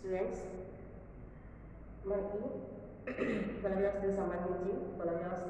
Students మనకి కుల వ్యవస్థకు సంబంధించి కుల వ్యవస్థ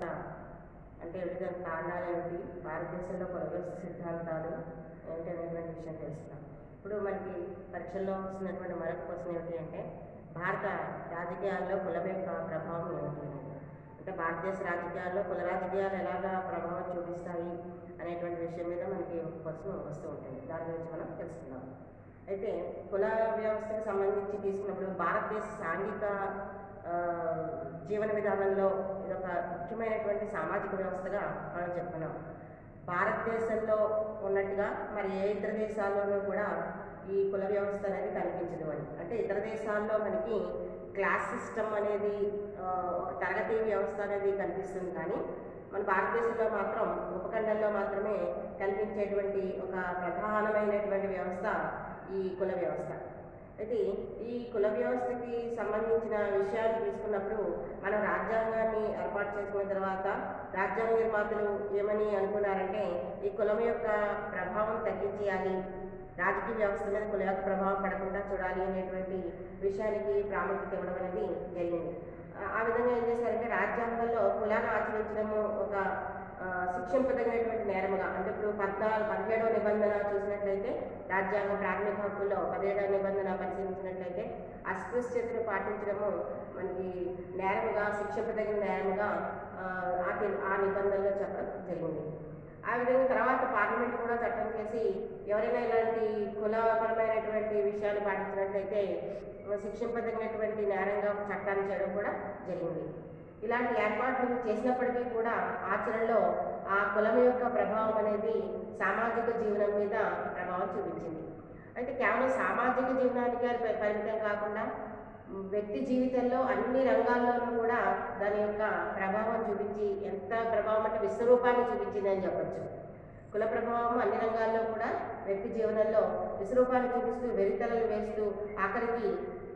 అంటే వివిధ కారణాలు ఏమిటి భారతదేశంలో కుల వ్యవస్థ సిద్ధాంతాలు ఏంటి అనేటువంటి విషయం తెలుసుకుందాం ఇప్పుడు మనకి పరీక్షల్లో వస్తున్నటువంటి మరొక క్వశ్చన్ ఏమిటి అంటే భారత రాజకీయాల్లో కులం యొక్క ప్రభావం ఏమిటి అనేది అంటే భారతదేశ రాజకీయాల్లో కుల రాజకీయాలు ఎలాగా ప్రభావం చూపిస్తాయి అనేటువంటి విషయం మీద మనకి ఒక క్వశ్చన్ వస్తూ ఉంటుంది దాని గురించి మనం తెలుసుకుందాం అయితే కుల వ్యవస్థకు సంబంధించి తీసుకున్నప్పుడు భారతదేశ సాంఘిక ఆ, జీవన విధానంలో ఇదొక ముఖ్యమైనటువంటి సామాజిక వ్యవస్థగా మనం చెప్పుకున్నాం భారతదేశంలో ఉన్నట్టుగా మరి ఏ ఇతర దేశాల్లోనూ కూడా ఈ కుల వ్యవస్థ అనేది కనిపించదు అని అంటే ఇతర దేశాల్లో మనకి క్లాస్ సిస్టమ్ అనేది ఆ, ఒక తరగతి వ్యవస్థ అనేది కనిపిస్తుంది కానీ మన భారతదేశంలో మాత్రం ఉపఖండంలో మాత్రమే కనిపించేటువంటి ఒక ప్రధానమైనటువంటి వ్యవస్థ ఈ కుల వ్యవస్థ అయితే ఈ కుల వ్యవస్థకి సంబంధించిన విషయాలు తీసుకున్నప్పుడు మనం రాజ్యాంగాన్ని ఏర్పాటు చేసుకున్న తర్వాత రాజ్యాంగ నిర్మాతలు ఏమని అనుకున్నారంటే ఈ కులం యొక్క ప్రభావం తగ్గించేయాలి రాజకీయ వ్యవస్థ మీద కుల యొక్క ప్రభావం పడకుండా చూడాలి అనేటువంటి విషయానికి ప్రాముఖ్యత ఇవ్వడం అనేది జరిగింది ఆ- ఆ విధంగా ఏం చేశారంటే రాజ్యాంగంలో కులాన్ని ఆచరించడము ఒక ఆ, శిక్షింపదగినటువంటి నేరముగా అంటే ఇప్పుడు పద్నాలుగు పదిహేడవ నిబంధన చూసినట్లయితే రాజ్యాంగ ప్రాథమిక హక్కుల్లో పదిహేడవ నిబంధన పరిశీలించినట్లయితే అస్పృశ్యతను పాటించడము మనకి నేరముగా శిక్షింపదగిన నేరముగా ఆ, ఆ తి- ఆ నిబంధనలో చెప్పడం జరిగింది ఆ విధంగా తర్వాత పార్లమెంట్ కూడా చట్టం చేసి ఎవరైనా ఇలాంటి కులపరమైనటువంటి విషయాలు పాటించినట్లయితే శిక్షింపదగినటువంటి నేరంగా ఒక చట్టాన్ని చేయడం కూడా జరిగింది ఇలాంటి ఏర్పాట్లు చేసినప్పటికీ కూడా ఆచరణలో ఆ కులం యొక్క ప్రభావం అనేది సామాజిక జీవనం మీద ప్రభావం చూపించింది అయితే కేవలం సామాజిక జీవనానికి అది పరి- పరిమితం కాకుండా మ్, వ్యక్తి జీవితంలో అన్ని రంగాల్లోనూ కూడా దాని యొక్క ప్రభావం చూపించి ఎంత ప్రభావం అంటే విశ్వరూపాన్ని చూపించింది అని చెప్పొచ్చు కుల ప్రభావం అన్ని రంగాల్లో కూడా వ్యక్తి జీవనంలో విశ్వరూపాన్ని చూపిస్తూ వెరితలలు వేస్తూ ఆఖరికి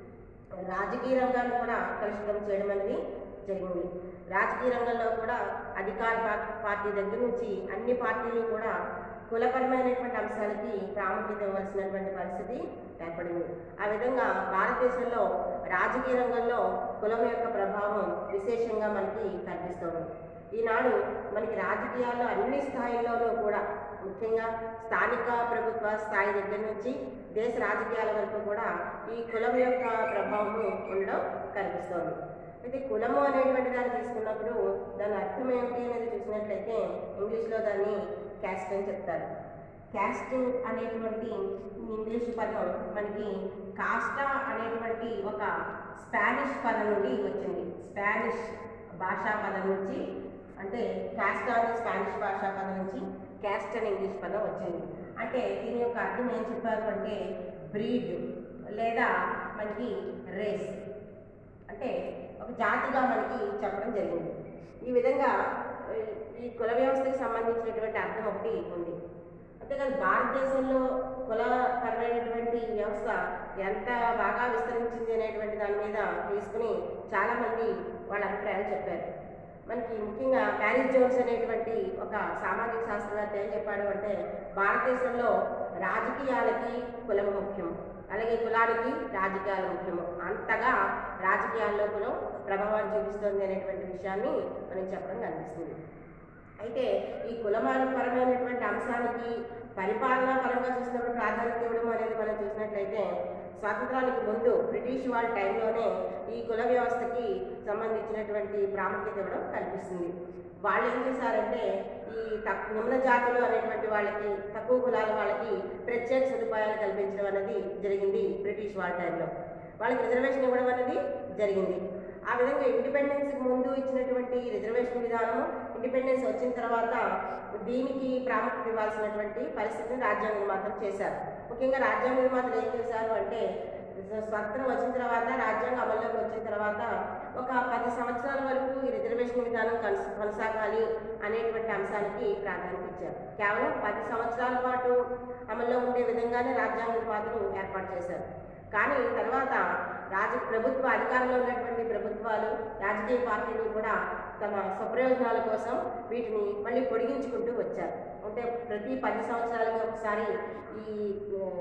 రాజకీయ రంగాన్ని కూడా కలుషితం చేయడం అనేది జరిగింది రాజకీయ రంగంలో కూడా అధికార పా- పార్టీ దగ్గర నుంచి అన్ని పార్టీలు కూడా కులపరమైనటువంటి అంశాలకి ప్రాముఖ్యత ఇవ్వాల్సినటువంటి పరిస్థితి ఏర్పడింది ఆ విధంగా భారతదేశంలో రాజకీయ రంగంలో కులం యొక్క ప్రభావం విశేషంగా మనకి కనిపిస్తోంది ఈనాడు మనకి రాజకీయాల్లో అన్ని స్థాయిల్లోనూ కూడా ముఖ్యంగా స్థానిక ప్రభుత్వ స్థాయి దగ్గర నుంచి దేశ రాజకీయాల వరకు కూడా ఈ కులం యొక్క ప్రభావం ఉండడం కనిపిస్తోంది అయితే కులము అనేటువంటి దాన్ని తీసుకున్నప్పుడు దాని అర్థం ఏమిటి అనేది చూసినట్లయితే ఇంగ్లీష్లో దాన్ని క్యాస్ట్ అని చెప్తారు క్యాస్ట్ అనేటువంటి ఇంగ్లీష్ పదం మనకి కాస్టా అనేటువంటి ఒక స్పానిష్ పదం నుండి వచ్చింది స్పానిష్ భాషా పదం నుంచి అంటే క్యాస్ట్ అనే స్పానిష్ భాషా పదం నుంచి క్యాస్ట్ అనే ఇంగ్లీష్ పదం వచ్చింది అంటే దీని యొక్క అర్థం ఏం చెప్పారు అంటే బ్రీడ్ లేదా మనకి రేస్ అంటే ఒక జాతిగా మనకి చెప్పడం జరిగింది ఈ విధంగా ఈ- ఈ కుల వ్యవస్థకి సంబంధించినటువంటి అర్థం ఒకటి ఉంది అంతేకాదు భారతదేశంలో కులపరమైనటువంటి వ్యవస్థ ఎంత బాగా విస్తరించింది అనేటువంటి దాని మీద తీసుకుని చాలామంది వాళ్ళ అభిప్రాయాలు చెప్పారు మనకి ముఖ్యంగా ప్యారిస్ జోన్స్ అనేటువంటి ఒక సామాజిక శాస్త్రవేత్త ఏం చెప్పాడు అంటే భారతదేశంలో రాజకీయాలకి కులం ముఖ్యం అలాగే కులానికి రాజకీయాలు ముఖ్యము అంతగా రాజకీయాల్లో కులం ప్రభావాన్ని చూపిస్తుంది అనేటువంటి విషయాన్ని మనం చెప్పడం కనిపిస్తుంది అయితే ఈ కులపరమైనటువంటి అంశానికి పరిపాలనా పరంగా చూసినప్పుడు ప్రాధాన్యత ఇవ్వడం అనేది మనం చూసినట్లయితే స్వాతంత్రానికి ముందు బ్రిటిష్ వాళ్ళ టైంలోనే ఈ కుల వ్యవస్థకి సంబంధించినటువంటి ప్రాముఖ్యత ఇవ్వడం కనిపిస్తుంది వాళ్ళు ఏం చేశారంటే ఈ తక్ నిమ్న జాతులు అనేటువంటి వాళ్ళకి తక్కువ కులాల వాళ్ళకి ప్రత్యేక సదుపాయాలు కల్పించడం అనేది జరిగింది బ్రిటిష్ వాళ్ళ టైంలో వాళ్ళకి రిజర్వేషన్ ఇవ్వడం అనేది జరిగింది ఆ విధంగా ఇండిపెండెన్స్కి ముందు ఇచ్చినటువంటి రిజర్వేషన్ విధానం ఇండిపెండెన్స్ వచ్చిన తర్వాత దీనికి ప్రాముఖ్యత ఇవ్వాల్సినటువంటి పరిస్థితిని రాజ్యాంగ నిర్మాతలు చేశారు ముఖ్యంగా రాజ్యాంగ నిర్మాతలు ఏం చేశారు అంటే స్వతంత్రం వచ్చిన తర్వాత రాజ్యాంగం అమల్లోకి వచ్చిన తర్వాత ఒక పది సంవత్సరాల వరకు ఈ రిజర్వేషన్ విధానం కొనస- కొనసాగాలి అనేటువంటి అంశానికి ప్రాధాన్యత ఇచ్చారు కేవలం పది సంవత్సరాల పాటు అమల్లో ఉండే విధంగానే రాజ్యాంగ నిర్మాతలు ఏర్పాటు చేశారు కానీ తర్వాత రాజ ప్రభుత్వ అధికారంలో ఉన్నటువంటి ప్రభుత్వాలు రాజకీయ పార్టీలు కూడా తమ స్వప్రయోజనాల కోసం వీటిని మళ్ళీ పొడిగించుకుంటూ వచ్చారు అంటే ప్రతి పది సంవత్సరాలకి ఒకసారి ఈ ఆ,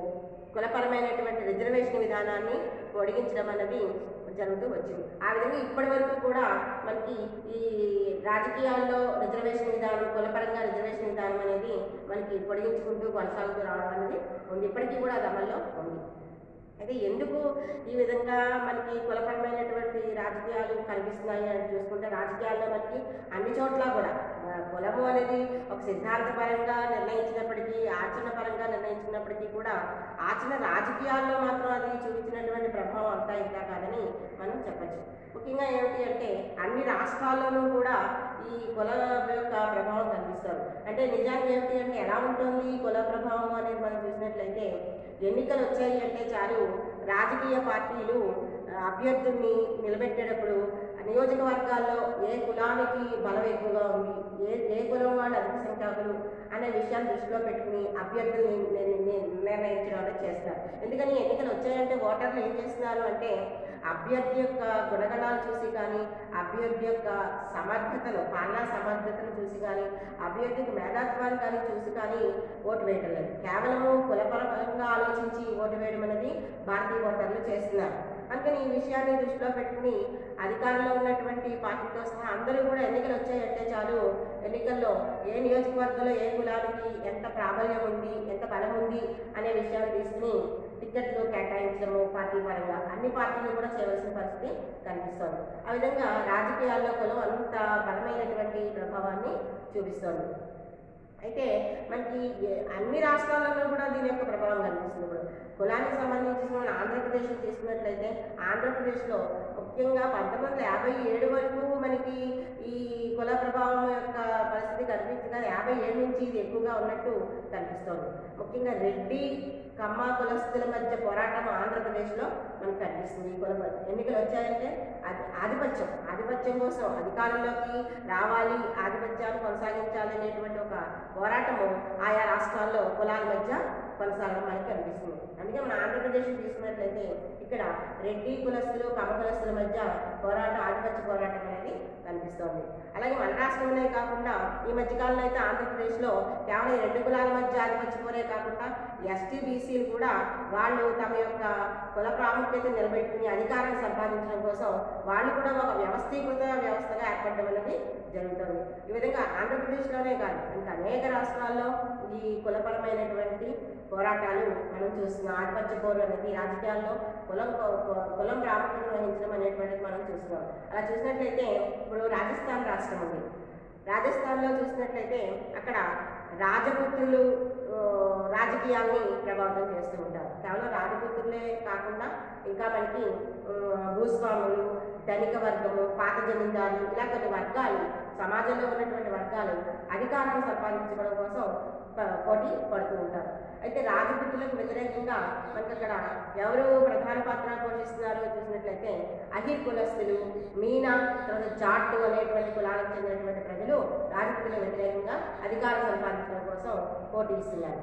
కులపరమైనటువంటి రిజర్వేషన్ విధానాన్ని పొడిగించడం అన్నది జరుగుతూ వచ్చింది ఆ విధంగా ఇప్పటి వరకు కూడా మనకి ఈ రాజకీయాల్లో రిజర్వేషన్ విధానం కులపరంగా రిజర్వేషన్ విధానం అనేది మనకి పొడిగించుకుంటూ కొనసాగుతూ రావడం అనేది ఉంది ఇప్పటికీ కూడా అది అమల్లో ఉంది అయితే ఎందుకు ఈ విధంగా మనకి కులపరమైనటువంటి రాజకీయాలు కనిపిస్తున్నాయి అని చూసుకుంటే రాజకీయాల్లో మనకి అన్ని చోట్ల కూడా ఆ, కులము అనేది ఒక సిద్ధాంతపరంగా నిర్ణయించినప్పటికీ ఆచరణ పరంగా నిర్ణయించినప్పటికీ కూడా ఆచరణ రాజకీయాల్లో మాత్రం అది చూపించినటువంటి ప్రభావం అంతా ఇంత కాదని మనం చెప్పచ్చు ముఖ్యంగా ఏమిటి అంటే అన్ని రాష్ట్రాల్లోనూ కూడా ఈ కుల యొక్క ప్రభావం కనిపిస్తారు అంటే నిజానికి ఏమిటి అంటే ఎలా ఉంటుంది ఈ కుల ప్రభావం అనేది మనం చూసినట్లయితే ఎన్నికలు వచ్చాయి అంటే చాలు రాజకీయ పార్టీలు ఆ, అభ్యర్థుల్ని నిలబెట్టేటప్పుడు నియోజకవర్గాల్లో ఏ కులానికి బలం ఎక్కువగా ఉంది ఏ ఏ కులం వాళ్ళు అధిక సంఖ్యాకులు అనే విషయాన్ని దృష్టిలో పెట్టుకుని అభ్యర్థుల్ని నిర్- నిర్- నిర్ణయించడం అనేది చేస్తారు ఎందుకని ఎన్నికలు వచ్చాయంటే ఓటర్లు ఏం చేస్తున్నారు అంటే అభ్యర్థి యొక్క గుణగణాలు చూసి కానీ అభ్యర్థి యొక్క సమర్థతను పాలనా సమర్థతను చూసి కానీ అభ్యర్థికి మేధాత్వాన్ని కానీ చూసి కానీ ఓటు వేయడం లేదు కేవలము కులపరంగా ఆలోచించి ఓటు వేయడం అనేది భారతీయ ఓటర్లు చేస్తున్నారు అందుకని ఈ విషయాన్ని దృష్టిలో పెట్టుకుని అధికారంలో ఉన్నటువంటి పార్టీతో సహా అందరూ కూడా ఎన్నికలు వచ్చాయంటే చాలు ఎన్నికల్లో ఏ నియోజకవర్గంలో ఏ కులానికి ఎంత ప్రాబల్యం ఉంది ఎంత బలం ఉంది అనే విషయాన్ని తీసుకుని టికెట్లు కేటాయించడము పార్టీ పరంగా అన్ని పార్టీలు కూడా చేయవలసిన పరిస్థితి కనిపిస్తోంది ఆ విధంగా రాజకీయాల్లో కులం అంత బలమైనటువంటి ప్రభావాన్ని చూపిస్తోంది అయితే మనకి ఏ- అన్ని రాష్ట్రాలలో కూడా దీని యొక్క ప్రభావం కనిపిస్తుంది ఇప్పుడు కులానికి సంబంధించిన మన ఆంధ్రప్రదేశ్ తీసుకున్నట్లయితే ఆంధ్రప్రదేశ్లో ముఖ్యంగా పంతొమ్మిది వందల యాభై ఏడు వరకు మనకి ఈ కుల ప్రభావం యొక్క పరిస్థితి కనిపించగా యాభై ఏడు నుంచి ఇది ఎక్కువగా ఉన్నట్టు కనిపిస్తోంది ముఖ్యంగా రెడ్డి కమ్మ కులస్తుల మధ్య పోరాటం ఆంధ్రప్రదేశ్లో మనకు కనిపిస్తుంది ఈ కుల ఎన్నికలు వచ్చాయంటే అది ఆధిపత్యం ఆధిపత్యం కోసం అధికారంలోకి రావాలి ఆధిపత్యాన్ని కొనసాగించాలి అనేటువంటి ఒక పోరాటము ఆయా రాష్ట్రాల్లో కులాల మధ్య కొనసాగడం మనకి కనిపిస్తుంది అందుకే మన ఆంధ్రప్రదేశ్ తీసుకున్నట్లయితే ఇక్కడ రెడ్డి కులస్తులు కమ్మ కులస్తుల మధ్య పోరాటం ఆధిపత్య పోరాటం అనేది కనిపిస్తోంది అలాగే మన రాష్ట్రంలోనే కాకుండా ఈ మధ్యకాలంలో అయితే ఆంధ్రప్రదేశ్లో కేవలం ఈ రెండు కులాల మధ్య ఆధిపత్య పోరే కాకుండా ఎస్టీ బీసీలు కూడా వాళ్ళు తమ యొక్క కుల ప్రాముఖ్యత నిలబెట్టుకుని అధికారాన్ని సంపాదించడం కోసం వాళ్ళు కూడా ఒక వ్యవస్థీకృత వ్యవస్థగా ఏర్పడడం అనేది జరుగుతుంది ఈ విధంగా ఆంధ్రప్రదేశ్లోనే కాదు ఇంకా అనేక రాష్ట్రాల్లో ఈ కులపరమైనటువంటి పోరాటాలు మనం చూస్తున్నాం ఆధిపత్య పోరు అనేది రాజకీయాల్లో కులం కు- కులం ప్రాముఖ్యత వహించడం అనేటువంటిది మనం చూస్తున్నాం అలా చూసినట్లయితే ఇప్పుడు రాజస్థాన్ రాష్ట్రం ఉంది రాజస్థాన్లో చూసినట్లయితే అక్కడ రాజపుత్రులు ఆ, రాజకీయాల్ని ప్రభావితం చేస్తూ ఉంటారు కేవలం రాజపుత్రులే కాకుండా ఇంకా మనకి ఆ, భూస్వాములు ధనిక వర్గము పాత జమీందారులు ఇలా కొన్ని వర్గాలు సమాజంలో ఉన్నటువంటి వర్గాలు అధికారాన్ని సంపాదించడం కోసం ప- పోటీ పడుతూ ఉంటారు అయితే రాజపుత్రులకు వ్యతిరేకంగా మనకి అక్కడ ఎవరు ప్రధాన పాత్ర పోషిస్తున్నారో చూసినట్లయితే అహిర్ కులస్తులు మీనా తర్వాత జాట్ అనేటువంటి కులాలకు చెందినటువంటి ప్రజలు రాజపుత్రుల వ్యతిరేకంగా అధికారం సంపాదించడం కోసం పోటీ ఇస్తున్నారు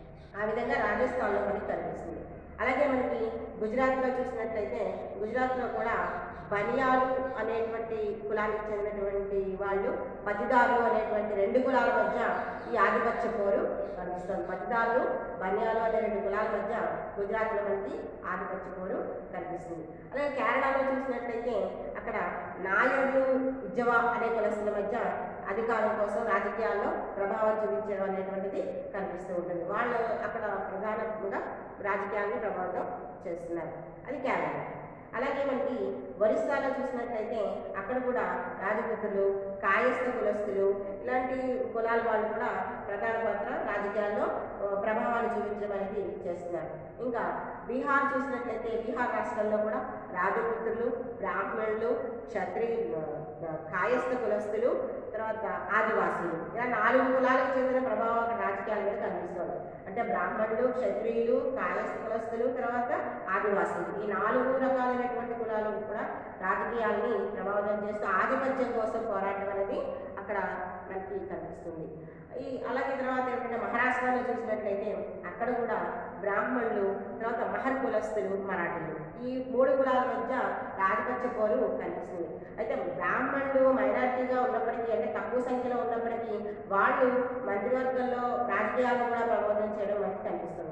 ఆ విధంగా రాజస్థాన్లో మనకి కనిపిస్తుంది అలాగే మనకి గుజరాత్లో చూసినట్లయితే గుజరాత్లో కూడా బనియాలు అనేటువంటి కులానికి చెందినటువంటి వాళ్ళు పతిదారులు అనేటువంటి రెండు కులాల మధ్య ఈ ఆధిపత్య పోరు కనిపిస్తుంది పతిదారులు బనియాలు అనే రెండు కులాల మధ్య గుజరాత్లో మనకి ఆధిపత్య పోరు కనిపిస్తుంది అలాగే కేరళలో చూసినట్లయితే అక్కడ నాయర్లు ఇజ్జవా అనే కులస్తుల మధ్య అధికారం కోసం రాజకీయాల్లో ప్రభావం చూపించడం అనేటువంటిది కనిపిస్తూ ఉంటుంది వాళ్ళు అక్కడ ప్రధానంగా రాజకీయాన్ని ప్రభావితం చేస్తున్నారు అది కేరళ అలాగే మనకి ఒరిస్సాలో చూసినట్లయితే అక్కడ కూడా రాజపుత్రులు కాయస్థ కులస్తులు ఇలాంటి కులాల వాళ్ళు కూడా ప్రధాన పాత్ర రాజకీయాల్లో ఆ, ప్రభావాన్ని చూపించడం అనేది చేస్తున్నారు ఇంకా బీహార్ చూసినట్లయితే బీహార్ రాష్ట్రంలో కూడా రాజపుత్రులు బ్రాహ్మణులు క్షత్రియులు ఆ, కాయస్థ కులస్తులు తర్వాత ఆదివాసీలు ఇలా నాలుగు కులాలకు చెందిన ప్రభావం అక్కడ రాజకీయాల మీద కనిపిస్తుంది అంటే బ్రాహ్మణులు క్షత్రియులు కాయస్థ కులస్తులు తర్వాత ఆదివాసీలు ఈ నాలుగు రకాలైనటువంటి కులాలు కూడా రాజకీయాల్ని ప్రభావితం చేస్తూ ఆధిపత్యం కోసం పోరాటం అనేది అక్కడ మనకి కనిపిస్తుంది ఈ అలాగే తర్వాత ఏంటంటే మహారాష్ట్రలో చూసినట్లయితే అక్కడ కూడా బ్రాహ్మణులు తర్వాత మహర్ కులస్తులు మరాఠీలు ఈ మూడు కులాల మధ్య రాజపత్య పోరు కనిపిస్తుంది అయితే బ్రాహ్మణులు మైనారిటీగా ఉన్నప్పటికీ అంటే తక్కువ సంఖ్యలో ఉన్నప్పటికీ వాళ్ళు మంత్రివర్గంలో రాజకీయాలను కూడా ప్రభావితం చేయడం మనకి కనిపిస్తుంది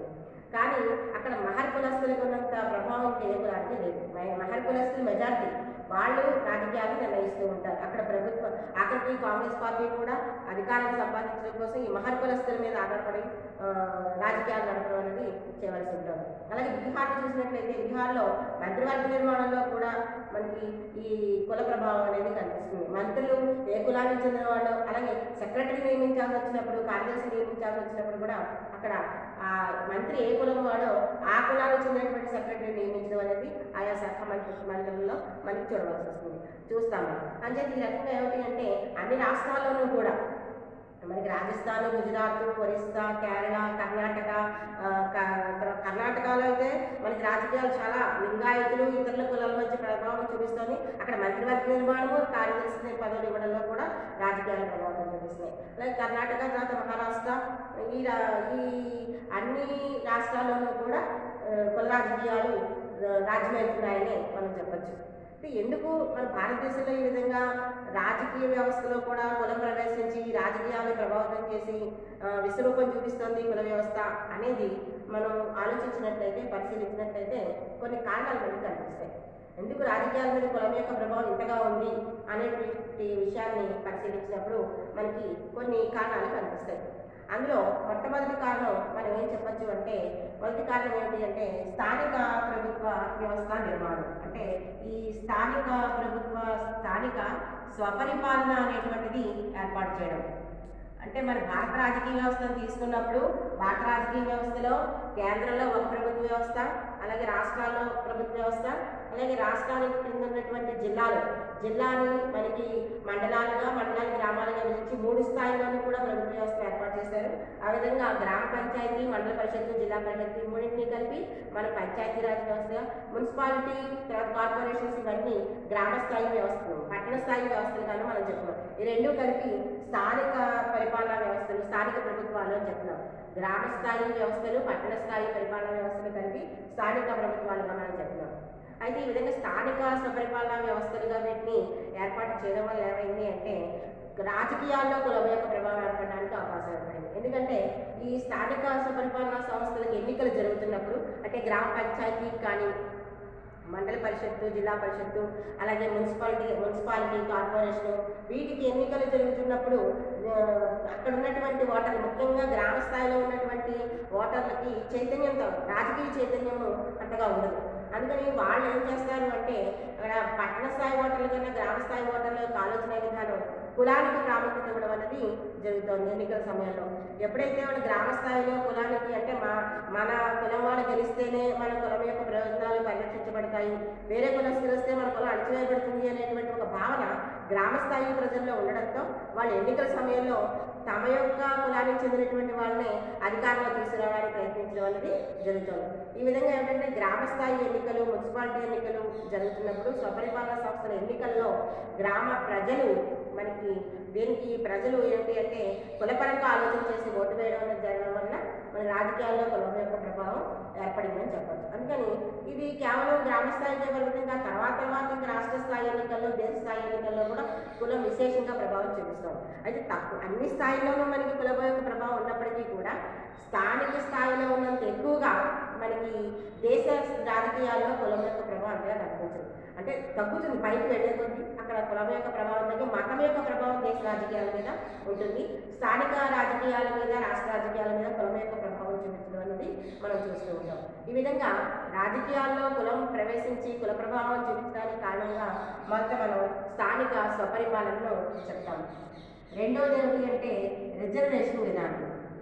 కానీ అక్కడ మహర్ కులస్తులకు ఉన్నంత ప్రభావం ఇంకా ఏ కులానికి లేదు మ- మహర్ కులస్తులు మెజారిటీ వాళ్ళు రాజకీయాలు నిర్ణయిస్తూ ఉంటారు అక్కడ ప్రభుత్వం అక్కడికి కాంగ్రెస్ పార్టీ కూడా అధికారం సంపాదించడం కోసం ఈ మహర్ కులస్తుల మీద ఆధారపడి ఆ, రాజకీయాలు నడపడం అనేది చేయవలసి ఉంటుంది అలాగే బీహార్ చూసినట్లయితే బీహార్లో మంత్రివర్గ నిర్మాణంలో కూడా మనకి ఈ కుల ప్రభావం అనేది కనిపిస్తుంది మంత్రులు ఏ కులానికి చెందిన వాళ్ళు అలాగే సెక్రటరీ నియమించాల్సి వచ్చినప్పుడు కార్యదర్శి నియమించాల్సి వచ్చినప్పుడు కూడా అక్కడ ఆ మంత్రి ఏ కులం వాడో ఆ కులానికి చెందినటువంటి సెక్రటరీ నియమించడం అనేది ఆయా శాఖ మంత్రి మంత్రుల్లో మనకి చూడవలసి వస్తుంది చూస్తాము అంటే ఈ రకంగా ఏమిటి అంటే అన్ని రాష్ట్రాల్లోనూ కూడా మనకి రాజస్థాన్ గుజరాత్ ఒరిస్సా కేరళ కర్ణాటక ఆ, క- తర్వాత కర్ణాటకలో అయితే మనకి రాజకీయాలు చాలా లింగాయతులు ఇతరుల కులాల మధ్య ప్రభావం చూపిస్తుంది అక్కడ మంత్రివర్గ నిర్మాణము కార్యదర్శి పదవులు ఇవ్వడంలో కూడా రాజకీయాల ప్రభావం చూపిస్తున్నాయి అలాగే కర్ణాటక తర్వాత మహారాష్ట్ర ఈ రా- ఈ అన్ని రాష్ట్రాల్లోనూ కూడా ఆ, కుల రాజకీయాలు ఆ, రాజ్యమవుతున్నాయని మనం చెప్పొచ్చు అంటే ఎందుకు మన భారతదేశంలో ఈ విధంగా రాజకీయ వ్యవస్థలో కూడా కులం ప్రవేశించి రాజకీయాలను ప్రభావితం చేసి ఆ, విశ్వరూపం చూపిస్తోంది కుల వ్యవస్థ అనేది మనం ఆలోచించినట్లయితే పరిశీలించినట్లయితే కొన్ని కారణాలు మనకు కనిపిస్తాయి ఎందుకు రాజకీయాల మీద కులం యొక్క ప్రభావం ఇంతగా ఉంది అనేటువంటి విషయాన్ని పరిశీలించినప్పుడు మనకి కొన్ని కారణాలు కనిపిస్తాయి అందులో మొట్టమొదటి కారణం మనం ఏం చెప్పొచ్చు అంటే మొదటి కారణం ఏంటి అంటే స్థానిక ప్రభుత్వ వ్యవస్థ నిర్మాణం అంటే ఈ స్థానిక ప్రభుత్వ స్థానిక స్వపరిపాలన అనేటువంటిది ఏర్పాటు చేయడం అంటే మన భారత రాజకీయ వ్యవస్థను తీసుకున్నప్పుడు భారత రాజకీయ వ్యవస్థలో కేంద్రంలో ఒక ప్రభుత్వ వ్యవస్థ అలాగే రాష్ట్రాల్లో ప్రభుత్వ వ్యవస్థ అలాగే రాష్ట్రానికి కింద ఉన్నటువంటి జిల్లాలు జిల్లాని మనకి మండలాలుగా మండలాలు గ్రామాలుగా విభజించి మూడు స్థాయిల్లోనూ కూడా ప్రభుత్వ వ్యవస్థ ఏర్పాటు చేశారు ఆ విధంగా గ్రామ పంచాయతీ మండల పరిషత్తు జిల్లా పరిషత్తు ఈ మూడింటిని కలిపి మన పంచాయతీరాజ్ వ్యవస్థ మున్సిపాలిటీ తర్వాత కార్పొరేషన్స్ ఇవన్నీ గ్రామ స్థాయి వ్యవస్థలు పట్టణ స్థాయి వ్యవస్థలుగాను మనం చెప్తున్నాం ఈ రెండు కలిపి స్థానిక పరిపాలనా వ్యవస్థలు స్థానిక ప్రభుత్వాలు అని చెప్తున్నాం గ్రామ స్థాయి వ్యవస్థలు పట్టణ స్థాయి పరిపాలనా వ్యవస్థలు కలిపి స్థానిక ప్రభుత్వాలుగా మనం చెప్తున్నాం అయితే ఈ విధంగా స్థానిక స్వపరిపాలనా వ్యవస్థలుగా వీటిని ఏర్పాటు చేయడం వల్ల ఏమైంది అంటే రాజకీయాల్లో కులం యొక్క ప్రభావం ఏర్పడడానికి అవకాశం ఏర్పడింది ఎందుకంటే ఈ స్థానిక స్వపరిపాలనా సంస్థలకు ఎన్నికలు జరుగుతున్నప్పుడు అంటే గ్రామ పంచాయతీ కానీ మండల పరిషత్తు జిల్లా పరిషత్తు అలాగే మున్సిపాలిటీ మున్సిపాలిటీ కార్పొరేషన్ వీటికి ఎన్నికలు జరుగుతున్నప్పుడు ఆ, అక్కడ ఉన్నటువంటి ఓటర్లు ముఖ్యంగా గ్రామ స్థాయిలో ఉన్నటువంటి ఓటర్లకి చైతన్యంతో రాజకీయ చైతన్యము అంతగా ఉండదు అందుకని వాళ్ళు ఏం చేస్తారు అంటే అక్కడ పట్టణ స్థాయి ఓటర్ల కన్నా గ్రామ స్థాయి ఓటర్ల యొక్క ఆలోచన విధానం కులానికి ప్రాముఖ్యత ఇవ్వడం అనేది జరుగుతుంది ఎన్నికల సమయంలో ఎప్పుడైతే వాళ్ళు గ్రామ స్థాయిలో కులానికి అంటే మా మన కులం వాళ్ళు గెలిస్తేనే మన కులం యొక్క ప్రయోజనాలు పరిరక్షించబడతాయి వేరే కులస్తులు వస్తే మన కులం అణచివేయబడుతుంది అనేటువంటి ఒక భావన గ్రామ స్థాయి ప్రజల్లో ఉండడంతో వాళ్ళు ఎన్నికల సమయంలో తమ యొక్క కులానికి చెందినటువంటి వాళ్ళని అధికారంలో తీసుకురావడానికి ప్రయత్నించడం అనేది జరుగుతుంది ఈ విధంగా ఏంటంటే గ్రామ స్థాయి ఎన్నికలు మున్సిపాలిటీ ఎన్నికలు జరుగుతున్నప్పుడు స్వపరిపాలన సంస్థల ఎన్నికల్లో గ్రామ ప్రజలు మనకి దీనికి ప్రజలు ఏంటి అంటే కులపరంగా ఆలోచన చేసి ఓటు వేయడం అనేది జరగడం వల్ల మన రాజకీయాల్లో కులం యొక్క ప్రభావం ఏర్పడిందని చెప్పొచ్చు అందుకని ఇది కేవలం గ్రామ స్థాయికే పరిమితంగా తర్వాత తర్వాత ఇంకా రాష్ట్ర స్థాయి ఎన్నికల్లో దేశ స్థాయి ఎన్నికల్లో కూడా కులం విశేషంగా ప్రభావం చూపిస్తాం అయితే తక్కువ అన్ని స్థాయిల్లోనూ మనకి కులం యొక్క ప్రభావం ఉన్నప్పటికీ కూడా స్థానిక స్థాయిలో ఉన్నంత ఎక్కువగా మనకి దేశ రాజకీయాల్లో కులం యొక్క ప్రభావం అంతగా కనిపించదు అంటే తగ్గుతుంది పైకి వెళ్ళే కొద్దీ అక్కడ కులం యొక్క ప్రభావం తగ్గి మతం యొక్క ప్రభావం దేశ రాజకీయాల మీద ఉంటుంది స్థానిక రాజకీయాల మీద రాష్ట్ర రాజకీయాల మీద కులం యొక్క ప్రభావం చూపించడం అనేది మనం చూస్తూ ఉంటాం ఈ విధంగా రాజకీయాల్లో కులం ప్రవేశించి కుల ప్రభావం చూపించడానికి కారణంగా మొదట మనం స్థానిక స్వపరిపాలనను చెప్తాం రెండవది ఏమిటి అంటే రిజర్వేషన్ విధానం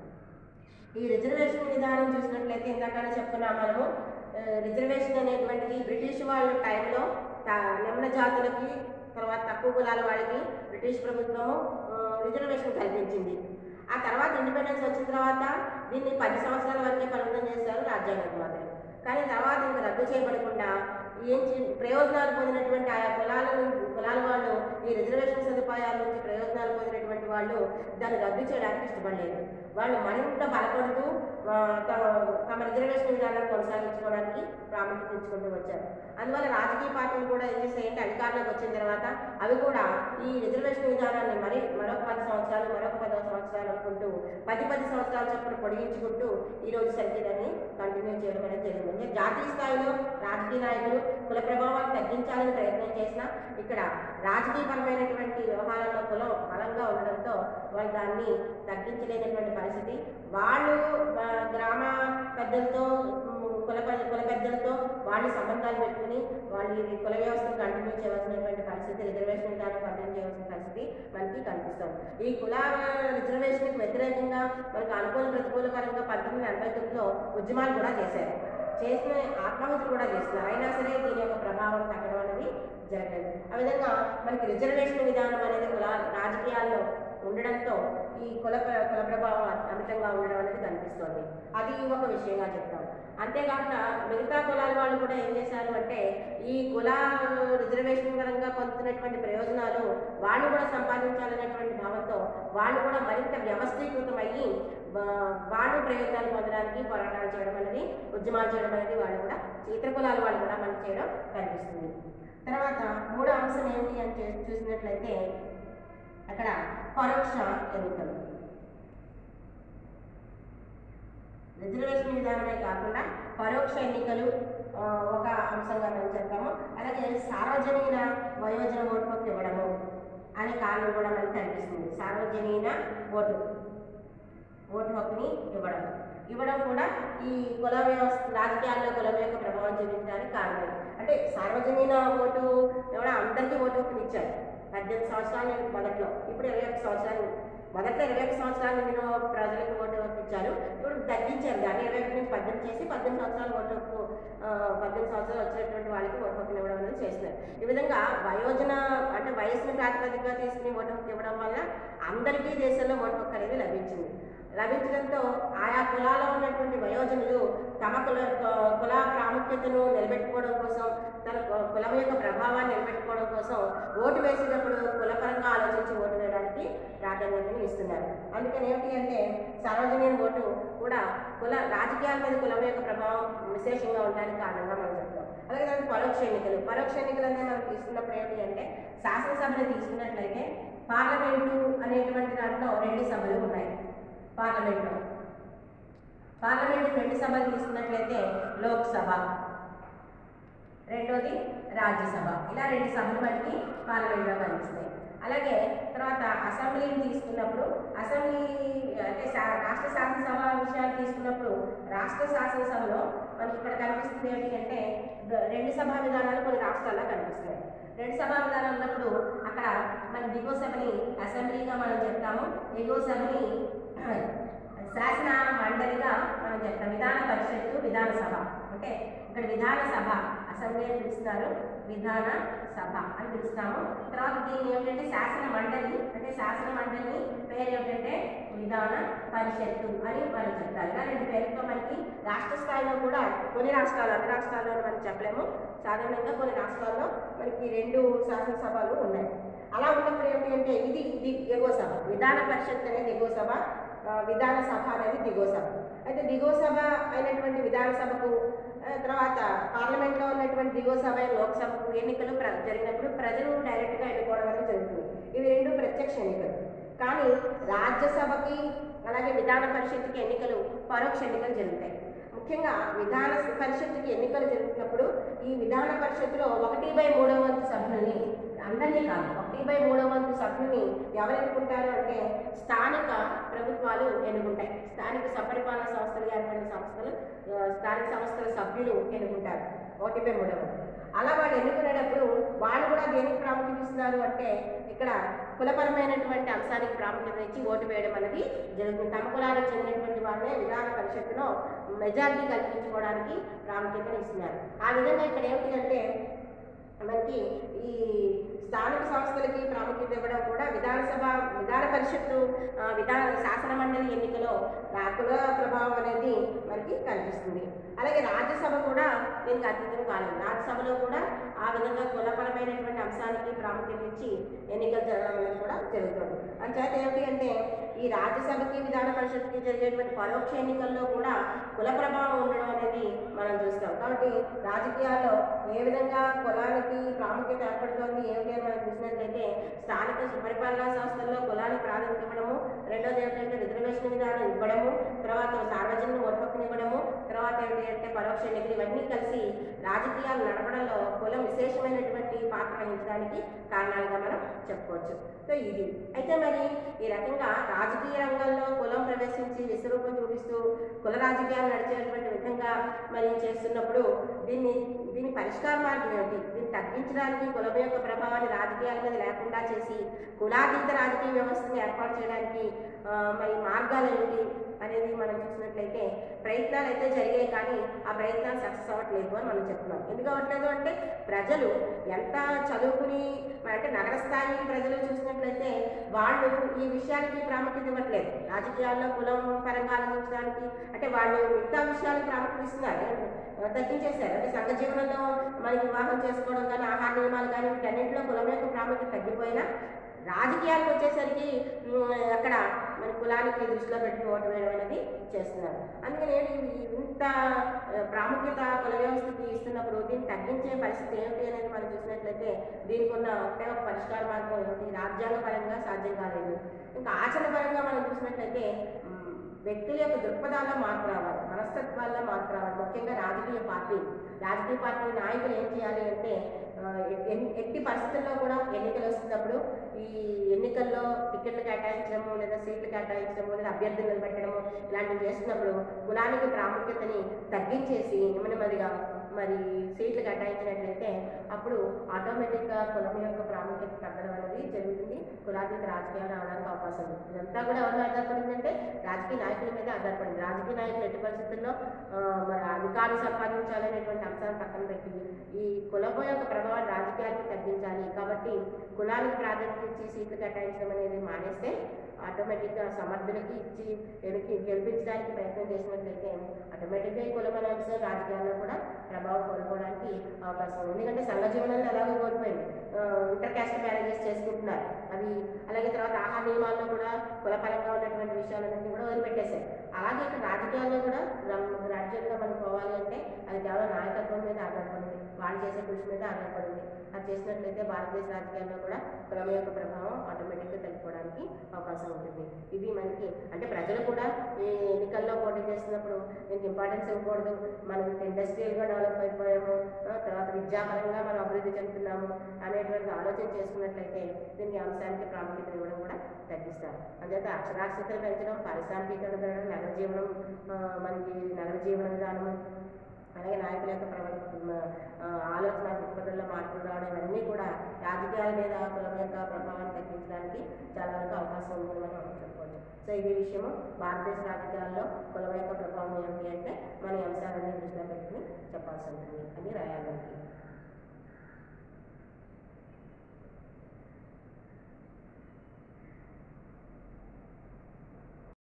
ఈ రిజర్వేషన్ విధానం చూసినట్లయితే ఇందాకనే చెప్పుకున్నాం మనము ఆ, రిజర్వేషన్ అనేటువంటిది బ్రిటిష్ వాళ్ళ టైంలో త- నిమ్న జాతులకి తర్వాత తక్కువ కులాల వాళ్ళకి బ్రిటిష్ ప్రభుత్వము ఆ, రిజర్వేషన్ కల్పించింది ఆ తర్వాత ఇండిపెండెన్స్ వచ్చిన తర్వాత దీన్ని పది సంవత్సరాల వరకే పరిమితం చేశారు రాజ్యాంగ నిర్మాతలు కానీ తర్వాత ఇంకా రద్దు చేయబడకుండా ఏం చే- ప్రయోజనాలు పొందినటువంటి ఆయా కులాలను కులాల వాళ్ళు ఈ రిజర్వేషన్ సదుపాయాల నుంచి ప్రయోజనాలు పొందినటువంటి వాళ్ళు దాన్ని రద్దు చేయడానికి ఇష్టపడలేదు వాళ్ళు మరింత బలపడుతూ ఆ, తమ తమ రిజర్వేషన్ విధానాన్ని కొనసాగించుకోవడానికి ప్రాముఖ్యత ఇచ్చుకుంటూ వచ్చారు అందువల్ల రాజకీయ పార్టీలు కూడా ఏం చేస్తాయంటే అధికారంలోకి వచ్చిన తర్వాత అవి కూడా ఈ రిజర్వేషన్ విధానాన్ని మరి మరొక పది సంవత్సరాలు మరొక పది సంవత్సరాలు అనుకుంటూ పది పది సంవత్సరాల చొప్పున పొడిగించుకుంటూ ఈ రోజు సరిగ్గా కంటిన్యూ చేయడం అనేది జరిగింది అంటే జాతీయ స్థాయిలో రాజకీయ నాయకులు కుల ప్రభావాన్ని తగ్గించాలని ప్రయత్నం చేసినా ఇక్కడ రాజకీయపరమైనటువంటి వ్యవహారాల్లో కులం బలంగా ఉండడంతో వాళ్ళు దాన్ని తగ్గించలేనటువంటి పరిస్థితి వాళ్ళు ఆ, గ్రామ పెద్దలతో ఉమ్, కుల పెద్ద- కుల పెద్దలతో వాళ్ళు సంబంధాలు పెట్టుకుని వాళ్ళు ఈ కుల వ్యవస్థను కంటిన్యూ చేయవలసినటువంటి పరిస్థితి రిజర్వేషన్ విధానం కంటిన్యూ చేయవలసిన పరిస్థితి మనకి కనిపిస్తుంది ఈ కుల రిజర్వేషన్కి వ్యతిరేకంగా మనకు అనుకూల ప్రతికూలకరంగా పంతొమ్మిది ఎనభై తొమ్మిదిలో ఉద్యమాలు కూడా చేశారు చేసిన ఆత్మహత్యలు కూడా చేస్తున్నారు అయినా సరే దీని యొక్క ప్రభావం తగ్గడం అనేది జరగలేదు ఆ విధంగా మనకి రిజర్వేషన్ విధానం అనేది కుల రాజకీయాల్లో ఉండడంతో ఈ కుల ప్ర- కుల ప్రభావం అమితంగా ఉండడం అనేది కనిపిస్తోంది అది ఒక విషయంగా చెప్తాం అంతేకాకుండా మిగతా కులాల వాళ్ళు కూడా ఏం చేశారు అంటే ఈ కుల రిజర్వేషన్ పరంగా పొందుతున్నటువంటి ప్రయోజనాలు వాళ్ళు కూడా సంపాదించాలనేటువంటి భావంతో వాళ్ళు కూడా మరింత వ్యవస్థీకృతం అయ్యి వా- వాళ్ళు ప్రయోజనాలు పొందడానికి పోరాటాలు చేయడం అనేది ఉద్యమాలు చేయడం అనేది వాళ్ళు కూడా ఇతర కులాల వాళ్ళు కూడా మనం చేయడం కనిపిస్తుంది తర్వాత మూడో అంశం ఏంటి అని చూ- చూసినట్లయితే అక్కడ పరోక్ష ఎన్నికలు రిజర్వేషన్ విధానమే కాకుండా పరోక్ష ఎన్నికలు ఆ, ఒక అంశంగా మనం చెప్తాము అలాగే సార్వజనీన వయోజన ఓటు హక్కు ఇవ్వడము అనే కారణం కూడా మనకు కనిపిస్తుంది సార్వజనీన ఓటు ఓటు హక్కుని ఇవ్వడం ఇవ్వడం కూడా ఈ కుల వ్యవస్థ రాజకీయాల్లో కులం యొక్క ప్రభావం చూపించడానికి కారణం అంటే సార్వజనీన ఓటు ఇవ్వడం అందరికీ ఓటు హక్కుని ఇచ్చారు పద్దెనిమిది సంవత్సరాలు మొదట్లో ఇప్పుడు ఇరవై ఒక్క సంవత్సరాలు మొదట్లో ఇరవై ఒక్క సంవత్సరాలు నిండిన ప్రజలకు ఓటు హక్కు ఇచ్చారు ఇప్పుడు తగ్గించారు దాన్ని ఇరవై ఒకటి నుంచి పద్దెనిమిది చేసి పద్దెనిమిది సంవత్సరాలు ఓటు హక్కు ఆ, పద్దెనిమిది సంవత్సరాలు వచ్చినటువంటి వాళ్ళకి ఓటు హక్కుని ఇవ్వడం అనేది చేస్తున్నారు ఈ విధంగా వయోజన అంటే వయసుని ప్రాతిపదికగా తీసుకుని ఓటు హక్కు ఇవ్వడం వల్ల అందరికీ దేశంలో ఓటు హక్కు అనేది లభించింది లభించడంతో ఆయా కులాల్లో ఉన్నటువంటి వయోజనులు తమ కుల కుల ప్రాముఖ్యతను నిలబెట్టుకోవడం కోసం తన కు- కులం యొక్క ప్రభావాన్ని నిలబెట్టుకోవడం కోసం ఓటు వేసేటప్పుడు కులపరంగా ఆలోచించి ఓటు వేయడానికి ప్రాధాన్యతను ఇస్తున్నారు అందుకని ఏమిటి అంటే సార్వజనీన ఓటు కూడా కుల రాజకీయాల మీద కులం యొక్క ప్రభావం విశేషంగా ఉండడానికి కారణంగా మనం చెప్తాం అలాగే దానికి పరోక్ష ఎన్నికలు పరోక్ష ఎన్నికలు అనేది మనం తీసుకున్నప్పుడు ఏమిటి అంటే శాసనసభను తీసుకున్నట్లయితే పార్లమెంటు అనేటువంటి దాంట్లో రెండు సభలు ఉన్నాయి పార్లమెంట్లో పార్లమెంట్ రెండు సభలు తీసుకున్నట్లయితే లోక్సభ రెండోది రాజ్యసభ ఇలా రెండు సభలు మనకి పార్లమెంట్లో కనిపిస్తాయి అలాగే తర్వాత అసెంబ్లీని తీసుకున్నప్పుడు అసెంబ్లీ అంటే శా- రాష్ట్ర శాసనసభ విషయాలు తీసుకున్నప్పుడు రాష్ట్ర శాసనసభలో మనకి ఇక్కడ కనిపిస్తుంది ఏంటి అంటే ద- రెండు సభా విధానాలు కొన్ని రాష్ట్రాల్లో కనిపిస్తున్నాయి రెండు సభా విధానం ఉన్నప్పుడు అక్కడ మన దిగువ సభని అసెంబ్లీగా మనం చెప్తాము ఎగువ సభని శాసన మండలిగా మనం చెప్తాం విధాన పరిషత్తు విధాన సభ అంటే ఇక్కడ విధాన సభ అసెంబ్లీ అని పిలుస్తారు విధాన సభ అని పిలుస్తాము తర్వాత దీన్ని ఏమిటంటే శాసన మండలి అంటే శాసన మండలిని పేరు ఏమిటంటే విధాన పరిషత్తు అని మనం చెప్తారు ఇలా రెండు పేరుతో మనకి రాష్ట్ర స్థాయిలో కూడా కొన్ని రాష్ట్రాలు అన్ని రాష్ట్రాల్లో అని మనం చెప్పలేము సాధారణంగా కొన్ని రాష్ట్రాల్లో మనకి రెండు శాసనసభలు ఉన్నాయి అలా ఉన్నప్పుడు ఏమిటి అంటే ఇది ఇది ఎగువ సభ విధాన పరిషత్ అనేది ఎగువ సభ ఆ, విధాన సభ అనేది దిగువ సభ అయితే దిగువ సభ అయినటువంటి విధాన సభకు ఆ, తర్వాత పార్లమెంట్లో ఉన్నటువంటి దిగువ సభ అయిన లోక్సభకు ఎన్నికలు ప్ర జరిగినప్పుడు ప్రజలు డైరెక్ట్గా ఎన్నుకోవడం అనేది జరుగుతుంది ఇవి రెండు ప్రత్యక్ష ఎన్నికలు కానీ రాజ్యసభకి అలాగే విధాన పరిషత్తుకి ఎన్నికలు పరోక్ష ఎన్నికలు జరుగుతాయి ముఖ్యంగా విధాన పరిషత్తుకి ఎన్నికలు జరుగుతున్నప్పుడు ఈ విధాన పరిషత్తులో ఒకటి బై మూడవ వంతు సభ్యుల్ని అందరినీ కాదు ఒకటి బై మూడవ వంతు సభ్యుల్ని ఎవరు ఎన్నుకుంటారు అంటే స్థానిక ప్రభుత్వాలు ఎన్నుకుంటాయి స్థానిక సపరిపాలన సంస్థలు ఏర్పడిన సంస్థలు ఆ, స్థానిక సంస్థల సభ్యులు ఎన్నుకుంటారు ఒకటి బై మూడవ వంతు. అలా వాళ్ళు ఎన్నుకునేటప్పుడు వాళ్ళు కూడా దేనికి ప్రాముఖ్యత ఇస్తున్నారు అంటే ఇక్కడ కులపరమైనటువంటి అంశానికి ప్రాముఖ్యత ఇచ్చి ఓటు వేయడం అనేది జరుగుతుంది తమ కులానికి చెందినటువంటి వాళ్ళే విధాన పరిషత్తులో మెజారిటీ కల్పించుకోవడానికి ప్రాముఖ్యతను ఇస్తున్నారు ఆ విధంగా ఇక్కడ ఏమిటి మనకి ఈ స్థానిక సంస్థలకి ప్రాముఖ్యత ఇవ్వడం కూడా విధానసభ విధాన పరిషత్తు ఆ, విధాన శాసన మండలి ఎన్నికలో రా- కుల ప్రభావం అనేది మనకి కనిపిస్తుంది అలాగే రాజ్యసభ కూడా దీనికి అతీతం కాలేదు రాజ్యసభలో కూడా ఆ విధంగా కులపరమైనటువంటి అంశానికి ప్రాముఖ్యత ఇచ్చి ఎన్నికలు జరగడం అనేది కూడా జరుగుతుంది అంచేత ఏమిటి అంటే ఈ రాజ్యసభకి విధాన పరిషత్కి జరిగేటువంటి పరోక్ష ఎన్నికల్లో కూడా కుల ప్రభావం ఉండడం అనేది మనం చూస్తాం కాబట్టి రాజకీయాల్లో ఏ విధంగా కులానికి ప్రాముఖ్యత ఏర్పడుతోంది ఏమిటి అని మనం చూసినట్లయితే స్థానిక సుపరిపాలనా సంస్థల్లో కులానికి ప్రాధాన్యత ఇవ్వడము రెండోది ఏమిటంటే రిజర్వేషన్ విధానం ఇవ్వడము తర్వాత సార్వజనిక ఓటు ఇవ్వడము తర్వాత ఏంటి అంటే పరోక్ష ఎన్నికలు ఇవన్నీ కలిసి రాజకీయాలు నడపడంలో కులం విశేషమైనటువంటి పాత్ర వహించడానికి కారణాలుగా మనం చెప్పుకోవచ్చు సో ఇది అయితే మరి ఈ రకంగా రాజకీయ రంగంలో కులం ప్రవేశించి విశ్వరూపం చూపిస్తూ కుల రాజకీయాలు నడిచేటువంటి విధంగా మరి చేస్తున్నప్పుడు దీన్ని దీని పరిష్కార మార్గం ఏమిటి దీన్ని తగ్గించడానికి కులం యొక్క ప్రభావాన్ని రాజకీయాల మీద లేకుండా చేసి కులాతీత రాజకీయ వ్యవస్థను ఏర్పాటు చేయడానికి ఆ, మరి మార్గాలు ఏమిటి అనేది మనం చూసినట్లయితే ప్రయత్నాలు అయితే జరిగాయి కానీ ఆ ప్రయత్నాలు సక్సెస్ అవ్వట్లేదు అని మనం చెప్తున్నాం ఎందుకు అవ్వట్లేదు అంటే ప్రజలు ఎంత చదువుకుని మరి అంటే నగర స్థాయి ప్రజలు చూసినట్లయితే వాళ్ళు ఈ విషయానికి ప్రాముఖ్యత ఇవ్వట్లేదు రాజకీయాల్లో కులం పరంగా ఆలోచించడానికి అంటే వాళ్ళు మిగతా విషయాలకు ప్రాముఖ్యత ఇస్తున్నారు ఆ, తగ్గించేశారు అంటే సంఘ జీవనంలో మరి వివాహం చేసుకోవడం కానీ ఆహార నియమాలు కానీ వీటన్నింటిలో కులం యొక్క ప్రాముఖ్యత తగ్గిపోయినా రాజకీయాలకు వచ్చేసరికి ఉమ్, అక్కడ మరి కులానికి దృష్టిలో పెట్టుకుని ఓటు వేయడం అనేది చేస్తున్నారు అందుకని ఏంటి ఈ ఇంత ఆ, ప్రాముఖ్యత కుల వ్యవస్థకి ఇస్తున్నప్పుడు దీన్ని తగ్గించే పరిస్థితి ఏమిటి అనేది మనం చూసినట్లయితే దీనికి ఉన్న ఒకటే ఒక పరిష్కార మార్గం ఏమిటి రాజ్యాంగ పరంగా సాధ్యం కాలేదు ఇంకా ఆచరణ పరంగా మనం చూసినట్లయితే ఉమ్, వ్యక్తుల యొక్క దృక్పథాల్లో మార్పు రావాలి మనస్తత్వాల్లో మార్పు రావాలి ముఖ్యంగా రాజకీయ పార్టీ రాజకీయ పార్టీ నాయకులు ఏం చేయాలి అంటే ఆ, ఎన్- ఎట్టి పరిస్థితుల్లో కూడా ఎన్నికలు వస్తున్నప్పుడు ఈ ఎన్నికల్లో టికెట్లు కేటాయించడము లేదా సీట్లు కేటాయించడము లేదా అభ్యర్థులు నిలబెట్టడము ఇలాంటివి చేస్తున్నప్పుడు కులానికి ప్రాముఖ్యతని తగ్గించేసి నెమ్మదిగా మరి సీట్లు కేటాయించినట్లయితే అప్పుడు ఆటోమేటిక్గా కులం యొక్క ప్రాముఖ్యత తగ్గడం అనేది జరుగుతుంది కులాతీత రాజకీయాలు రావడానికి అవకాశం ఉంది ఇదంతా కూడా ఎవరి మీద ఆధారపడిందంటే రాజకీయ నాయకుల మీద ఆధారపడింది రాజకీయ నాయకులు ఎట్టి పరిస్థితుల్లో ఆ, మరి అధికారం సంపాదించాలనేటువంటి అంశాన్ని పక్కన పెట్టి ఈ కులం యొక్క ప్రభావాన్ని రాజకీయాలకు తగ్గించాలి కాబట్టి కులానికి ప్రాధాన్యత ఇచ్చి సీట్లు కేటాయించడం అనేది మానేస్తే ఆటోమేటిక్గా సమర్థులకి ఇచ్చి వెనక్కి గెలిపించడానికి ప్రయత్నం చేసినట్లయితే ఆటోమేటిక్గా ఈ కులం అనే అంశం రాజకీయాల్లో కూడా ప్రభావం కోల్పోవడానికి అవకాశం ఉంది ఎందుకంటే సంఘ జీవనంలో ఎలాగో కోల్పోయింది ఇంటర్ క్యాస్ట్ మ్యారేజెస్ చేసుకుంటున్నారు అవి అలాగే తర్వాత ఆహార నియమాల్లో కూడా కులపరంగా ఉన్నటువంటి విషయాలన్నింటినీ కూడా వదిలిపెట్టేశారు అలాగే ఇక్కడ రాజకీయాల్లో కూడా రాజ్యంగా మనం పోవాలి అంటే అది కేవలం నాయకత్వం మీద ఆధారపడింది వాళ్ళు చేసే కృషి మీద ఆధారపడింది అది చేసినట్లయితే భారతదేశ రాజకీయాల్లో కూడా కులం యొక్క ప్రభావం ఆటోమేటిక్గా తగ్గిపోవడానికి అవకాశం ఉంటుంది ఇది మనకి అంటే ప్రజలు కూడా ఈ ఎన్నికల్లో పోటీ చేస్తున్నప్పుడు దీనికి ఇంపార్టెన్స్ ఇవ్వకూడదు మనం ఇండస్ట్రియల్గా డెవలప్ అయిపోయాము ఆ, తర్వాత విద్యాపరంగా మనం అభివృద్ధి చెందుతున్నాము అనేటువంటి ఆలోచన చేసుకున్నట్లయితే దీనికి అంశానికి ప్రాముఖ్యత ఇవ్వడం కూడా తగ్గిస్తారు అందుచేత అక్షరాస్యతను పెంచడం పారిశ్రామికీకరణ పెరగడం నగర జీవనం ఆ, మనకి నగర జీవన విధానము అలాగే నాయకుల యొక్క ప్రవర్తన ఆ, ఆలోచన దృక్పథంలో మార్పులు రావడం ఇవన్నీ కూడా రాజకీయాల మీద కులం యొక్క ప్రభావాన్ని తగ్గించడానికి చాలా వరకు అవకాశం ఉందని మనం చెప్పుకోవచ్చు సో ఇది విషయము భారతదేశ రాజకీయాల్లో కులం యొక్క ప్రభావం ఏమిటి అంటే మన ఈ అంశాలన్నీ దృష్టిలో పెట్టుకుని చెప్పాల్సి ఉంటుంది అని రాయాలి మనకి